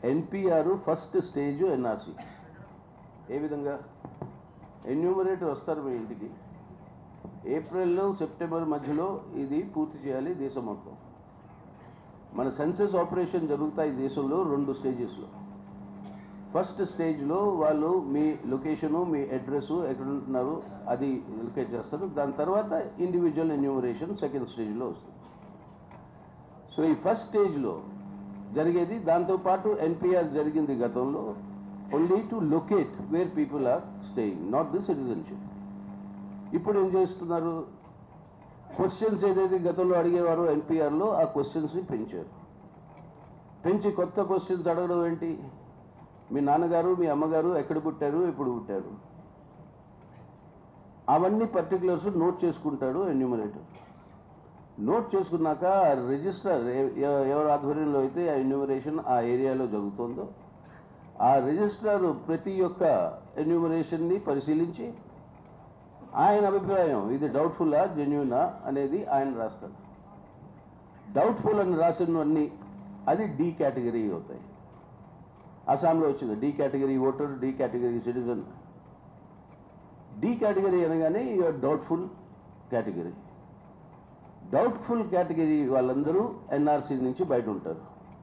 NPR first stage NRC ఏ విధంగా enumerator వస్తారు మీ ఇంటికి ఏప్రిల్ సెప్టెంబర్ మధ్యలో ఇది పూర్తి చేయాలి దేశం మొత్తం మన సెన్సెస్ ఆపరేషన్ జరుగుతాయి దేశంలో రెండు స్టేజెస్లో ఫస్ట్ స్టేజ్లో వాళ్ళు మీ లొకేషను మీ అడ్రస్ ఎక్కడ ఉంటున్నారు అది లొకేట్ చేస్తారు దాని తర్వాత ఇండివిజువల్ ఎన్యూమరేషన్ సెకండ్ స్టేజ్లో వస్తుంది సో ఈ ఫస్ట్ స్టేజ్లో జరిగేది దాంతోపాటు ఎన్పిఆర్ జరిగింది గతంలో only to locate where people are staying not the citizenship ఇప్పుడు ఏం చేస్తున్నారు క్వశ్చన్స్ ఏదైతే గతంలో అడిగేవారో ఎన్పిఆర్లో ఆ క్వశ్చన్స్ని పెంచారు పెంచి కొత్త క్వశ్చన్స్ అడగడం ఏంటి మీ నాన్నగారు మీ అమ్మగారు ఎక్కడ పుట్టారు ఎప్పుడు పుట్టారు అవన్నీ పర్టికులర్స్ నోట్ చేసుకుంటాడు ఎన్యూమరేటర్ నోట్ చేసుకున్నాక రిజిస్టర్ ఎవరి ఆధ్వర్యంలో అయితే ఆ ఎన్యూమరేషన్ ఆ ఏరియాలో జరుగుతుందో ఆ రిజిస్ట్రార్ ప్రతి ఒక్క ఎన్యూమరేషన్ని పరిశీలించి ఆయన అభిప్రాయం ఇది డౌట్ఫుల్లా జెన్యునా అనేది ఆయన రాస్తాడు డౌట్ఫుల్ అని రాసినవన్నీ అది డి కేటగిరీ అవుతాయి అస్సాంలో వచ్చింది D category voter D category citizen D category అనగానే your doubtful category doubtful category వాళ్ళందరూ ఎన్ఆర్సీ నుంచి బయట ఉంటారు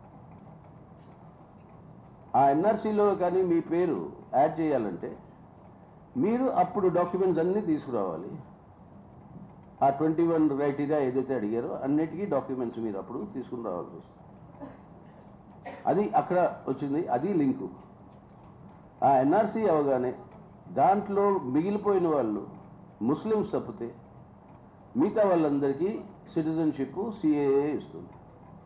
ఆ ఎన్ఆర్సీలో కానీ మీ పేరు యాడ్ చేయాలంటే మీరు అప్పుడు డాక్యుమెంట్స్ అన్నీ తీసుకురావాలి ఆ ట్వంటీ వన్ క్రైటీరియా ఏదైతే అడిగారో అన్నిటికీ డాక్యుమెంట్స్ మీరు అప్పుడు తీసుకుని రావాల్సి వస్తుంది అది అక్కడ వచ్చింది అది లింకు ఆ ఎన్ఆర్సీ అవగానే దాంట్లో మిగిలిపోయిన వాళ్ళు ముస్లిమ్స్ తప్పితే మిగతా వాళ్ళందరికీ సిటిజన్షిప్ సిఏఏ ఇస్తుంది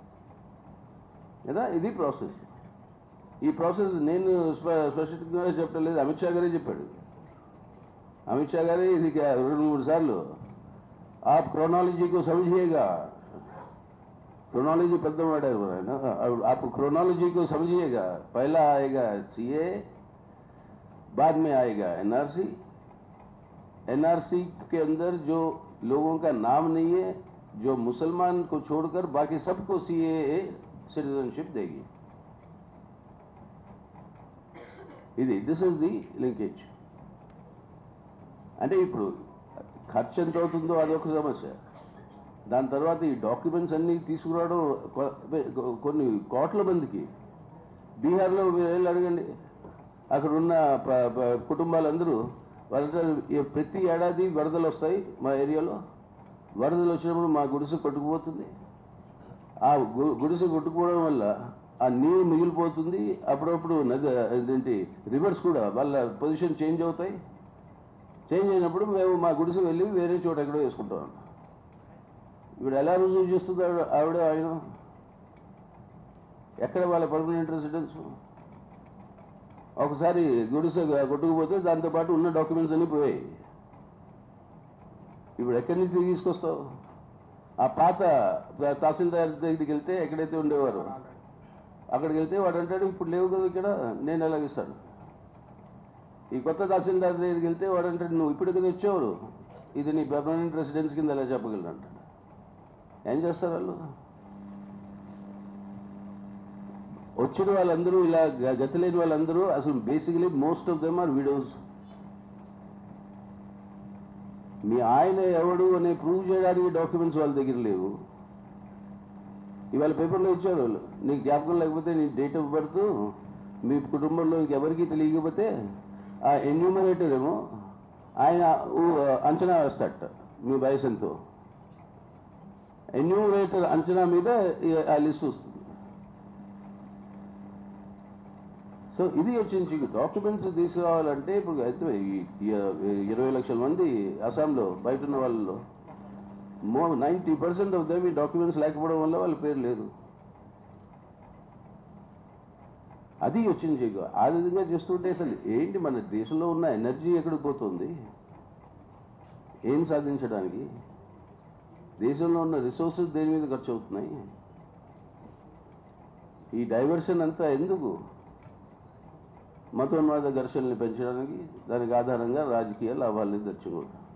కదా ఇది ప్రాసెస్ ఈ ప్రాసెస్ నేను స్ప- స్పష్టంగా చెప్పడం లేదు అమిత్ షా గారే చెప్పాడు అమిత్ షా గారే ఇది కా- రెండు మూడు సార్లు आप क्रोनोलॉजी को समझिएगा क्रोनोलॉजी పెద్ద వాడారు మరి ఆయన आप क्रोनोलॉजी को समझिएगा पहला आएगा सीए बाद में आएगा एनआरसी एनआरसी के अंदर जो लोगों का नाम नहीं है जो मुसलमान को छोड़कर बाकी सबको सीए सिटीजनशिप देगी ఇది దిస్ ఇస్ ది లింకేజ్ అంటే ఇప్పుడు ఖర్చు ఎంత అవుతుందో అదొక సమస్య దాని తర్వాత ఈ డాక్యుమెంట్స్ అన్ని తీసుకురావడం కొ- కొన్ని కోట్ల మందికి బీహార్లో మీరు వెళ్ళి అడగండి అక్కడ ఉన్న ప- ప- కుటుంబాలందరూ వాళ్ళంటారు "ఈ ప్రతి ఏడాది వరదలు వస్తాయి మా ఏరియాలో వరదలు వచ్చినప్పుడు మా గుడిసె కొట్టుకుపోతుంది ఆ గు- గుడిసె కొట్టుకోవడం వల్ల ఆ నీరు మిగిలిపోతుంది అప్పుడప్పుడు నది ఏంటి రివర్స్ కూడా వాళ్ళ పొజిషన్ చేంజ్ అవుతాయి చేంజ్ అయినప్పుడు మేము మా గుడిసె వెళ్ళి వేరే చోట ఎక్కడో వేసుకుంటాం ఇప్పుడు ఎలా రుజువు చేస్తుంది ఆవిడ ఆవిడ ఆయన ఎక్కడ వాళ్ళ పర్మనెంట్ రెసిడెన్స్ ఒకసారి గుడిసె కొట్టుకుపోతే దాంతోపాటు ఉన్న డాక్యుమెంట్స్ అన్ని పోయాయి ఇప్పుడు ఎక్కడి నుంచి తిరిగి తీసుకొస్తావు ఆ పాత తహసీల్దార్ దగ్గరికి వెళ్తే ఎక్కడైతే ఉండేవారు అక్కడికి వెళ్తే వాడు అంటాడు ఇప్పుడు లేవు కదా ఇక్కడ నేను ఎలాగిస్తాను ఈ కొత్త తహసీల్దార్ దగ్గరికి వెళ్తే వాడు అంటాడు నువ్వు ఇప్పుడు కదా వచ్చేవారు ఇది నీ పర్మనెంట్ రెసిడెన్స్ కింద ఎలా చెప్పగలను అంటాడు ఏం చేస్తారు వాళ్ళు వచ్చిన వాళ్ళందరూ ఇలా గ- గతి లేని వాళ్ళందరూ అసలు basically most of them are widows మీ ఆయన ఎవడు అని ప్రూవ్ చేయడానికి డాక్యుమెంట్స్ వాళ్ళ దగ్గర లేవు ఇవాళ పేపర్లో ఇచ్చారు వాళ్ళు నీకు జ్ఞాపకం లేకపోతే నీ డేట్ ఆఫ్ బర్త్ మీ కుటుంబంలో ఎవరికి తెలియకపోతే ఆ ఎన్యూమరేటర్ ఏమో ఆయన ఊ- అంచనా వేస్తాడట మీ వయసు ఎంతో ఎన్యూమరేటర్ అంచనా మీద ఈ- ఆ లిస్ట్ వస్తుంది సో ఇది వచ్చింది డాక్యుమెంట్స్ తీసుకురావాలంటే ఇప్పుడు అయితే ఈ- ఈ ఇరవై లక్షల మంది అస్సాంలో బయట ఉన్న వాళ్ళలో మో నైంటీ పర్సెంట్ ఆఫ్ దమ్ ఈ డాక్యుమెంట్స్ లేకపోవడం వల్ల వాళ్ళ పేరు లేదు అది వచ్చింది చెయ్యి ఆ విధంగా చేస్తుంటే అసలు ఏంటి మన దేశంలో ఉన్న ఎనర్జీ ఎక్కడికి పోతుంది ఏం సాధించడానికి దేశంలో ఉన్న రిసోర్సెస్ దేని మీద ఖర్చు అవుతున్నాయి ఈ డైవర్షన్ అంతా ఎందుకు మతోన్మాద ఘర్షణల్ని పెంచడానికి దానికి ఆధారంగా రాజకీయ లాభాలని తెచ్చుకోవడం